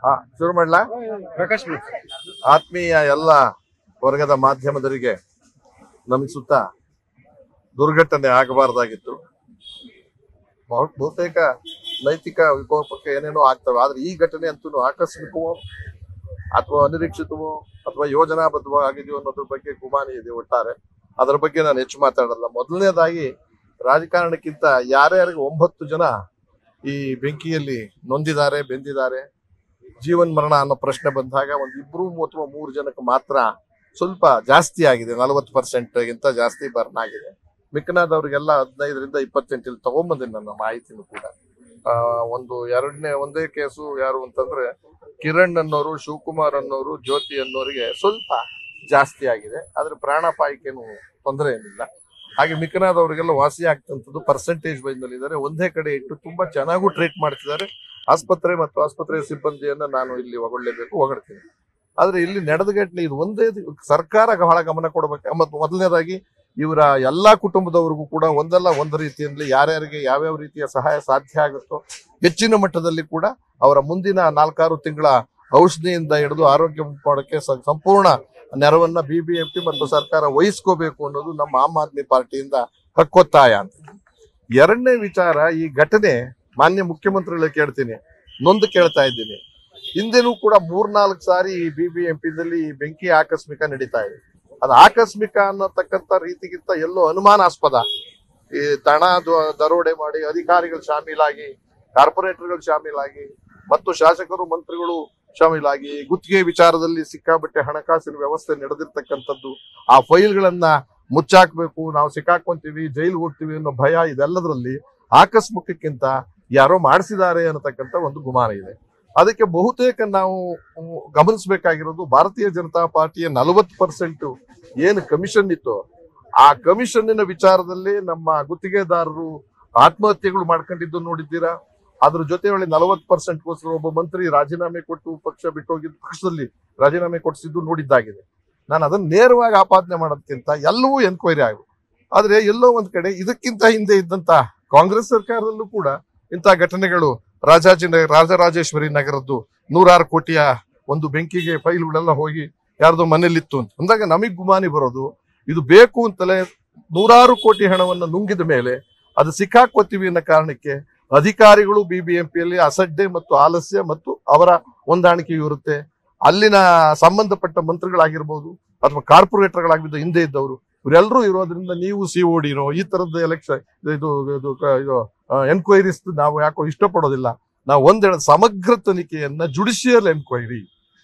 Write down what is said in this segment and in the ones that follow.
ಹಾ ಶುರು ಮಾಡ್ಲಾ ಪ್ರಕಾಶ್ ಆತ್ಮೀಯ ಎಲ್ಲ ವರ್ಗದ ಮಾಧ್ಯಮದರಿಗೆ ನಮಿಸುತ್ತ ದುರ್ಘಟನೆ ಆಗಬಾರ್ದಾಗಿತ್ತು ಬಹು- ಬಹುತೇಕ ನೈತಿಕ ವಿಕೋಪಕ್ಕೆ ಏನೇನೋ ಆಗ್ತವೆ ಆದ್ರೆ ಈ ಘಟನೆ ಅಂತೂ ಆಕಸ್ಮಿಕವೋ ಅಥವಾ ಅನಿರೀಕ್ಷಿತವೋ ಅಥವಾ ಯೋಜನಾಬದ್ಧವೋ ಆಗಿದೆಯೋ ಅನ್ನೋದ್ರ ಬಗ್ಗೆ ಗುಮಾನಿ ಇದೆ ಒಟ್ಟಾರೆ ಅದರ ಬಗ್ಗೆ ನಾನು ಹೆಚ್ಚು ಮಾತಾಡಲ್ಲ ಮೊದಲನೇದಾಗಿ ರಾಜಕಾರಣಕ್ಕಿಂತ ಯಾರ್ಯಾರಿಗೆ ಒಂಬತ್ತು ಜನ ಈ ಬೆಂಕಿಯಲ್ಲಿ ನೊಂದಿದ್ದಾರೆ ಬೆಂದಿದ್ದಾರೆ ಜೀವನ್ ಮರಣ ಅನ್ನೋ ಪ್ರಶ್ನೆ ಬಂದಾಗ ಒಂದು ಇಬ್ರು ಅಥವಾ ಮೂರು ಜನಕ್ಕೆ ಮಾತ್ರ ಸ್ವಲ್ಪ ಜಾಸ್ತಿ ಆಗಿದೆ ನಲವತ್ತು ಪರ್ಸೆಂಟ್ ಗಿಂತ ಜಾಸ್ತಿ ಬರ್ನ್ ಆಗಿದೆ ಮಿಕ್ಕನಾದವ್ರಿಗೆಲ್ಲ ಹದಿನೈದರಿಂದ ಇಪ್ಪತ್ತೆಂಟಲ್ಲಿ ತಗೊಂಬಂದಿನಿ ನನ್ನ ಮಾಹಿತಿನೂ ಕೂಡ ಆ, ಒಂದು ಎರಡನೇ ಒಂದೇ ಕೇಸು ಯಾರು ಅಂತಂದ್ರೆ ಕಿರಣ್ ಅನ್ನೋರು ಶಿವಕುಮಾರ್ ಅನ್ನೋರು ಜ್ಯೋತಿ ಅನ್ನೋರಿಗೆ ಸ್ವಲ್ಪ ಜಾಸ್ತಿ ಆಗಿದೆ ಆದ್ರೆ ಪ್ರಾಣಾಪಾಯಕ್ಕೇನು ತೊಂದರೆ ಏನಿಲ್ಲ ಹಾಗೆ ಮಿಕ್ಕನಾದವರಿಗೆಲ್ಲ ವಾಸಿ ಆಗ್ತಂಥದ್ದು ಪರ್ಸೆಂಟೇಜ್ ವೈಸ್ನಲ್ಲಿ ಇದ್ದಾರೆ ಒಂದೇ ಕಡೆ ಇಟ್ಟು ತುಂಬಾ ಚೆನ್ನಾಗೂ ಟ್ರೀಟ್ ಮಾಡ್ತಿದ್ದಾರೆ ಆಸ್ಪತ್ರೆ ಮತ್ತು ಆಸ್ಪತ್ರೆಯ ಸಿಬ್ಬಂದಿಯನ್ನ ನಾನು ಇಲ್ಲಿ ಹೊಗಳ್ಲೇಬೇಕು ಹೊಗಳ್ತೀನಿ ಆದ್ರೆ ಇಲ್ಲಿ ನಡೆದ ಘಟನೆ ಇದು ಒಂದೇ ದಿ- ಸರ್ಕಾರ ಬಹಳ ಗಮನ ಕೊಡಬೇಕು ಮತ್ತು ಮೊದಲನೇದಾಗಿ ಇವರ ಎಲ್ಲಾ ಕುಟುಂಬದವರಿಗೂ ಕೂಡ ಒಂದಲ್ಲ ಒಂದು ರೀತಿಯಲ್ಲಿ ಯಾರ್ಯಾರಿಗೆ ಯಾವ್ಯಾವ ರೀತಿಯ ಸಹಾಯ ಸಾಧ್ಯ ಆಗುತ್ತೋ ಹೆಚ್ಚಿನ ಮಟ್ಟದಲ್ಲಿ ಕೂಡ ಅವರ ಮುಂದಿನ ನಾಲ್ಕಾರು ತಿಂಗಳ ಔಷಧಿಯಿಂದ ಹಿಡಿದು ಆರೋಗ್ಯ ಮಾಡೋಕ್ಕೆ ಸ- ಸಂಪೂರ್ಣ ನೆರವನ್ನ ಬಿಬಿಎಂಪಿ ಮತ್ತು ಸರ್ಕಾರ ವಹಿಸ್ಕೋಬೇಕು ಅನ್ನೋದು ನಮ್ಮ ಆಮ್ ಆದ್ಮಿ ಪಾರ್ಟಿಯಿಂದ ಹಕ್ಕೊತ್ತಾಯ ಅಂತ ಎರಡನೇ ವಿಚಾರ ಈ ಘಟನೆ ಮಾನ್ಯ ಮುಖ್ಯಮಂತ್ರಿಗಳಿಗೆ ಕೇಳ್ತೀನಿ ನೊಂದು ಕೇಳ್ತಾ ಇದ್ದೀನಿ ಹಿಂದೆನೂ ಕೂಡ ಮೂರ್ನಾಲ್ಕು ಸಾರಿ ಈ ಬಿಬಿಎಂಪಿದಲ್ಲಿ ಈ ಬೆಂಕಿ ಆಕಸ್ಮಿಕ ನಡೀತಾ ಇದೆ ಅದು ಆಕಸ್ಮಿಕ ಅನ್ನತಕ್ಕಂಥ ರೀತಿಗಿಂತ ಎಲ್ಲೋ ಅನುಮಾನಾಸ್ಪದ ಈ ದಣ ದ- ದರೋಡೆ ಮಾಡಿ ಅಧಿಕಾರಿಗಳು ಶಾಮೀಲಾಗಿ ಕಾರ್ಪೊರೇಟರ್ಗಳು ಶಾಮೀಲಾಗಿ ಮತ್ತು ಶಾಸಕರು ಮಂತ್ರಿಗಳು ಶಾಮೀಲಾಗಿ ಗುತ್ತಿಗೆ ವಿಚಾರದಲ್ಲಿ ಸಿಕ್ಕಾಬಟ್ಟೆ ಹಣಕಾಸಿನ ವ್ಯವಸ್ಥೆ ನಡೆದಿರ್ತಕ್ಕಂಥದ್ದು ಆ ಫೈಲ್ಗಳನ್ನ ಮುಚ್ಚಾಕ್ಬೇಕು ನಾವು ಸಿಕ್ಕಾಕೊಂತೀವಿ ಜೈಲ್ಗೆ ಹೋಗ್ತೀವಿ ಅನ್ನೋ ಭಯ ಇದೆಲ್ಲದರಲ್ಲಿ ಆಕಸ್ಮಿಕಕ್ಕಿಂತ ಯಾರೋ ಮಾಡಿಸಿದ್ದಾರೆ ಅನ್ನತಕ್ಕಂಥ ಒಂದು ಗುಮಾನ ಇದೆ ಅದಕ್ಕೆ ಬಹುತೇಕ ನಾವು ಉಮ್, ಗಮನಿಸಬೇಕಾಗಿರೋದು ಭಾರತೀಯ ಜನತಾ ಪಾರ್ಟಿಯ ನಲವತ್ತು ಪರ್ಸೆಂಟ್ ಏನು ಕಮಿಷನ್ ಇತ್ತು ಆ ಕಮಿಷನ್ನಿನ ವಿಚಾರದಲ್ಲಿ ನಮ್ಮ ಗುತ್ತಿಗೆದಾರರು ಆತ್ಮಹತ್ಯೆಗಳು ಮಾಡ್ಕೊಂಡಿದ್ದು ನೋಡಿದ್ದೀರಾ ಅದ್ರ ಜೊತೆ ಒಳ್ಳೆ ನಲವತ್ತು ಪರ್ಸೆಂಟ್ಗೋಸ್ಕರ ಒಬ್ಬ ಮಂತ್ರಿ ರಾಜೀನಾಮೆ ಕೊಟ್ಟು ಪಕ್ಷ ಬಿಟ್ಟು ಹೋಗಿದ್ದು ಪಕ್ಷದಲ್ಲಿ ರಾಜೀನಾಮೆ ಕೊಡಿಸಿದ್ದು ನೋಡಿದ್ದಾಗಿದೆ ನಾನು ಅದನ್ನ ನೇರವಾಗಿ ಆಪಾದನೆ ಮಾಡೋದಕ್ಕಿಂತ ಎಲ್ಲವೂ ಎನ್ಕ್ವೈರಿ ಆಗಬೇಕು ಆದ್ರೆ ಎಲ್ಲೋ ಒಂದ್ ಕಡೆ ಇದಕ್ಕಿಂತ ಹಿಂದೆ ಇದ್ದಂತ ಕಾಂಗ್ರೆಸ್ ಸರ್ಕಾರದಲ್ಲೂ ಕೂಡ ಇಂಥ ಘಟನೆಗಳು ರಾಜಾಜಿನಗರ ರಾಜರಾಜೇಶ್ವರಿ ನಗರದ್ದು ನೂರಾರು ಕೋಟಿಯ ಒಂದು ಬೆಂಕಿಗೆ ಫೈಲ್ಗಳೆಲ್ಲ ಹೋಗಿ ಯಾರ್ದೋ ಮನೇಲಿತ್ತು ಅಂತ ಅಂದಾಗ ನಮಗ್ ಗುಮಾನಿ ಬರೋದು ಇದು ಬೇಕು ಅಂತಲೇ ನೂರಾರು ಕೋಟಿ ಹಣವನ್ನು ನುಂಗಿದ ಮೇಲೆ ಅದು ಸಿಕ್ಕಾಕೋತೀವಿ ಅನ್ನೋ ಕಾರಣಕ್ಕೆ ಅಧಿಕಾರಿಗಳು ಬಿಬಿಎಂಪಿಯಲ್ಲಿ ಅಸಡ್ಡೆ ಮತ್ತು ಆಲಸ್ಯ ಮತ್ತು ಅವರ ಹೊಂದಾಣಿಕೆ ಇರುತ್ತೆ ಅಲ್ಲಿನ ಸಂಬಂಧಪಟ್ಟ ಮಂತ್ರಿಗಳಾಗಿರ್ಬೋದು ಅಥವಾ ಕಾರ್ಪೊರೇಟರ್ಗಳಾಗಿದ್ದ ಹಿಂದೆ ಇದ್ದವರು ಇವರೆಲ್ಲರೂ ಇರೋದ್ರಿಂದ ನೀವು ಸಿ ಓಡಿನೋ ಈ ತರದ ಎಲೆಕ್ಷನ್ ಇದು ಇದು ಕ- ಇದು ಎನ್ಕ್ವೈರೀಸ್ ನಾವು ಯಾಕೋ ಇಷ್ಟಪಡೋದಿಲ್ಲ ನಾವು ಒಂದ್ ಹೇಳ ಸಮಗ್ರ ತನಿಖೆಯನ್ನ ಜುಡಿಷಿಯಲ್ ಎನ್ಕ್ವೈರಿ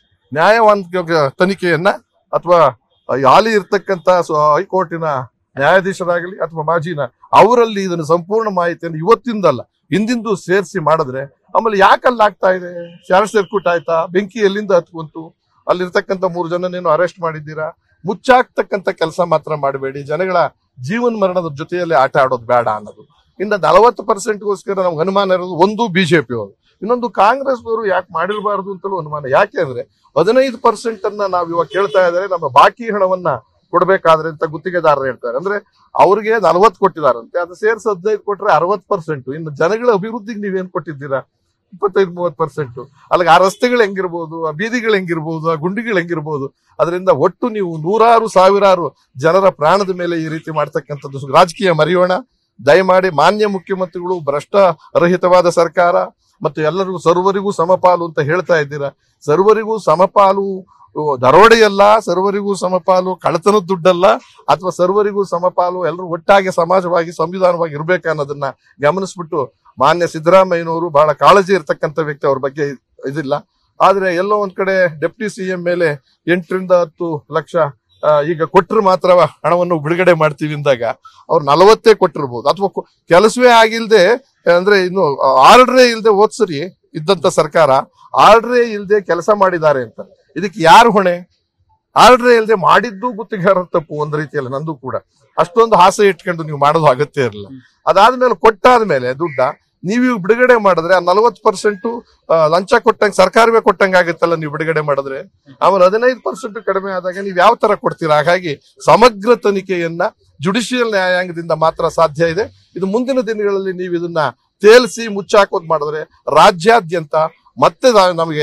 ನ್ಯಾಯವಾದ ತನಿಖೆಯನ್ನ ಅಥವಾ ಹಾಲಿ ಇರ್ತಕ್ಕಂಥ ಹೈಕೋರ್ಟಿನ ನ್ಯಾಯಾಧೀಶರಾಗಲಿ ಅಥವಾ ಮಾಜಿನ ಅವರಲ್ಲಿ ಇದನ್ನು ಸಂಪೂರ್ಣ ಮಾಹಿತಿಯನ್ನು ಇವತ್ತಿಂದಲ್ಲ ಹಿಂದಿಂದು ಸೇರಿಸಿ ಮಾಡಿದ್ರೆ ಆಮೇಲೆ ಯಾಕಲ್ಲಿ ಆಗ್ತಾ ಇದೆ ಶಾರ್ಟ್ ಸರ್ಕ್ಯೂಟ್ ಆಯ್ತಾ ಬೆಂಕಿ ಎಲ್ಲಿಂದ ಹತ್ಕೊಂತು ಅಲ್ಲಿರ್ತಕ್ಕಂಥ ಮೂರು ಜನನೇನು ಅರೆಸ್ಟ್ ಮಾಡಿದ್ದೀರಾ ಮುಚ್ಚಾಕ್ತಕ್ಕಂಥ ಕೆಲಸ ಮಾತ್ರ ಮಾಡಬೇಡಿ ಜನಗಳ ಜೀವನ ಮರಣದ ಜೊತೆಯಲ್ಲಿ ಆಟ ಆಡೋದು ಬೇಡ ಅನ್ನೋದು ಇನ್ನು ನಲವತ್ತು ಪರ್ಸೆಂಟ್ಗೋಸ್ಕರ ನಮ್ಗೆ ಅನುಮಾನ ಇರೋದು ಒಂದು ಬಿಜೆಪಿ ಅವರು ಇನ್ನೊಂದು ಕಾಂಗ್ರೆಸ್ನವರು ಯಾಕೆ ಮಾಡಿರಬಾರ್ದು ಅಂತಲೂ ಅನುಮಾನ ಯಾಕೆ ಅಂದ್ರೆ ಹದಿನೈದು ಪರ್ಸೆಂಟ್ ಅನ್ನ ನಾವು ಇವಾಗ ಕೇಳ್ತಾ ಇದ್ದಾರೆ ನಮ್ಮ ಬಾಕಿ ಹಣವನ್ನ ಕೊಡ್ಬೇಕಾದ್ರೆ ಅಂತ ಗುತ್ತಿಗೆದಾರರು ಹೇಳ್ತಾರೆ ಅಂದ್ರೆ ಅವ್ರಿಗೆ ನಲವತ್ತು ಕೊಟ್ಟಿದಾರಂತೆ ಅದು ಸೇರ್ಸಿ ಹದಿನೈದು ಕೊಟ್ರೆ ಅರವತ್ತು ಪರ್ಸೆಂಟ್ ಇನ್ನು ಜನಗಳ ಅಭಿವೃದ್ಧಿಗೆ ನೀವೇನ್ ಕೊಟ್ಟಿದ್ದೀರಾ ಇಪ್ಪತ್ತೈದು ಮೂವತ್ತು ಪರ್ಸೆಂಟ್ ಅಲ್ಲಿಗೆ ಆ ರಸ್ತೆಗಳು ಹೆಂಗಿರ್ಬೋದು ಆ ಬೀದಿಗಳು ಹೆಂಗಿರ್ಬೋದು ಆ ಗುಂಡಿಗಳು ಹೆಂಗಿರ್ಬೋದು ಅದರಿಂದ ಒಟ್ಟು ನೀವು ನೂರಾರು ಸಾವಿರಾರು ಜನರ ಪ್ರಾಣದ ಮೇಲೆ ಈ ರೀತಿ ಮಾಡ್ತಕ್ಕಂಥದ್ದು ರಾಜಕೀಯ ಮರೆಯೋಣ ದಯಮಾಡಿ ಮಾನ್ಯ ಮುಖ್ಯಮಂತ್ರಿಗಳು ಭ್ರಷ್ಟ ರಹಿತವಾದ ಸರ್ಕಾರ ಮತ್ತು ಎಲ್ಲರಿಗೂ ಸರ್ವರಿಗೂ ಸಮಪಾಲು ಅಂತ ಹೇಳ್ತಾ ಇದ್ದೀರಾ ಸರ್ವರಿಗೂ ಸಮಪಾಲು ಉ, ದರೋಡೆಯಲ್ಲ ಸರ್ವರಿಗೂ ಸಮಪಾಲು ಕಳ್ಳತನದ ದುಡ್ಡಲ್ಲ ಅಥವಾ ಸರ್ವರಿಗೂ ಸಮಪಾಲು ಎಲ್ಲರೂ ಒಟ್ಟಾಗಿ ಸಮಾಜವಾಗಿ ಸಂವಿಧಾನವಾಗಿ ಇರ್ಬೇಕು ಅನ್ನೋದನ್ನ ಗಮನಿಸ್ಬಿಟ್ಟು ಮಾನ್ಯ ಸಿದ್ದರಾಮಯ್ಯನವರು ಬಹಳ ಕಾಳಜಿ ಇರ್ತಕ್ಕಂಥ ವ್ಯಕ್ತಿ ಅವ್ರ ಬಗ್ಗೆ ಇದಿಲ್ಲ ಆದ್ರೆ ಎಲ್ಲೋ ಒಂದ್ ಕಡೆ ಡೆಪ್ಟಿ ಸಿಎಂ ಮೇಲೆ ಎಂಟರಿಂದ ಹತ್ತು ಲಕ್ಷ ಆ, ಈಗ ಕೊಟ್ಟರು ಮಾತ್ರ ಹಣವನ್ನು ಬಿಡುಗಡೆ ಮಾಡ್ತೀವಿ ಅಂದಾಗ ಅವ್ರು ನಲವತ್ತೇ ಕೊಟ್ಟಿರ್ಬೋದು ಅಥವಾ ಕೊ- ಕೆಲಸವೇ ಆಗಿಲ್ದೆ ಅಂದ್ರೆ ಇನ್ನು ಆರ್ಡ್ರೇ ಇಲ್ದೆ ಓದ್ಸರಿ ಇದ್ದಂತ ಸರ್ಕಾರ ಆರ್ಡ್ರೇ ಇಲ್ದೆ ಕೆಲಸ ಮಾಡಿದ್ದಾರೆ ಅಂತ ಇದಕ್ಕೆ ಯಾರು ಹೊಣೆ ಆರ್ಡ್ರೇ ಇಲ್ದೆ ಮಾಡಿದ್ದು ಗುತ್ತಿಗೆದಾರರ ತಪ್ಪು ಒಂದ್ ರೀತಿಯಲ್ಲಿ ನಂದು ಕೂಡ ಅಷ್ಟೊಂದು ಆಸೆ ಇಟ್ಕೊಂಡು ನೀವು ಮಾಡೋದು ಅಗತ್ಯ ಇರಲಿಲ್ಲ ಅದಾದ್ಮೇಲೆ ಕೊಟ್ಟಾದ್ಮೇಲೆ ದುಡ್ಡ ನೀವು ಇವಾಗ ಬಿಡುಗಡೆ ಮಾಡಿದ್ರೆ ಆ ನಲವತ್ತು ಪರ್ಸೆಂಟ್ ಲಂಚ ಕೊಟ್ಟಂಗೆ ಸರ್ಕಾರವೇ ಕೊಟ್ಟಂಗೆ ಆಗುತ್ತಲ್ಲ ನೀವು ಬಿಡುಗಡೆ ಮಾಡಿದ್ರೆ ಆಮೇಲೆ ಹದಿನೈದು ಪರ್ಸೆಂಟ್ ಕಡಿಮೆ ಆದಾಗ ನೀವು ಯಾವ ತರ ಕೊಡ್ತೀರಾ ಹಾಗಾಗಿ ಸಮಗ್ರ ತನಿಖೆಯನ್ನ ಜುಡಿಷಿಯಲ್ ನ್ಯಾಯಾಂಗದಿಂದ ಮಾತ್ರ ಸಾಧ್ಯ ಇದೆ ಇದು ಮುಂದಿನ ದಿನಗಳಲ್ಲಿ ನೀವು ಇದನ್ನ ತೇಲ್ಸಿ ಮುಚ್ಚಾಕೋದ್ ಮಾಡಿದ್ರೆ ರಾಜ್ಯಾದ್ಯಂತ ಮತ್ತೆ ನಾ- ನಮಗೆ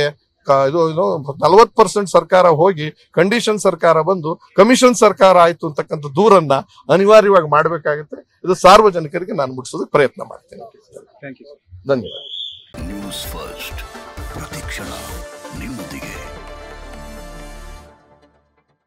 ಕ- ಇದು ನಲವತ್ ಪರ್ಸೆಂಟ್ ಸರ್ಕಾರ ಹೋಗಿ ಕಂಡೀಷನ್ ಸರ್ಕಾರ ಬಂದು ಕಮಿಷನ್ ಸರ್ಕಾರ ಆಯ್ತು ಅಂತಕ್ಕಂಥ ದೂರನ್ನ ಅನಿವಾರ್ಯವಾಗಿ ಮಾಡಬೇಕಾಗುತ್ತೆ ಇದು ಸಾರ್ವಜನಿಕರಿಗೆ ನಾನು ಮುಟ್ಟಿಸೋದಕ್ಕೆ ಪ್ರಯತ್ನ ಮಾಡ್ತೇನೆ ಥ್ಯಾಂಕ್ ಯು ಧನ್ಯವಾದ ನ್ಯೂಸ್ ಫಸ್ಟ್ ಪ್ರತಿಕ್ಷಣ ನಿಮ್ಮೊಂದಿಗೆ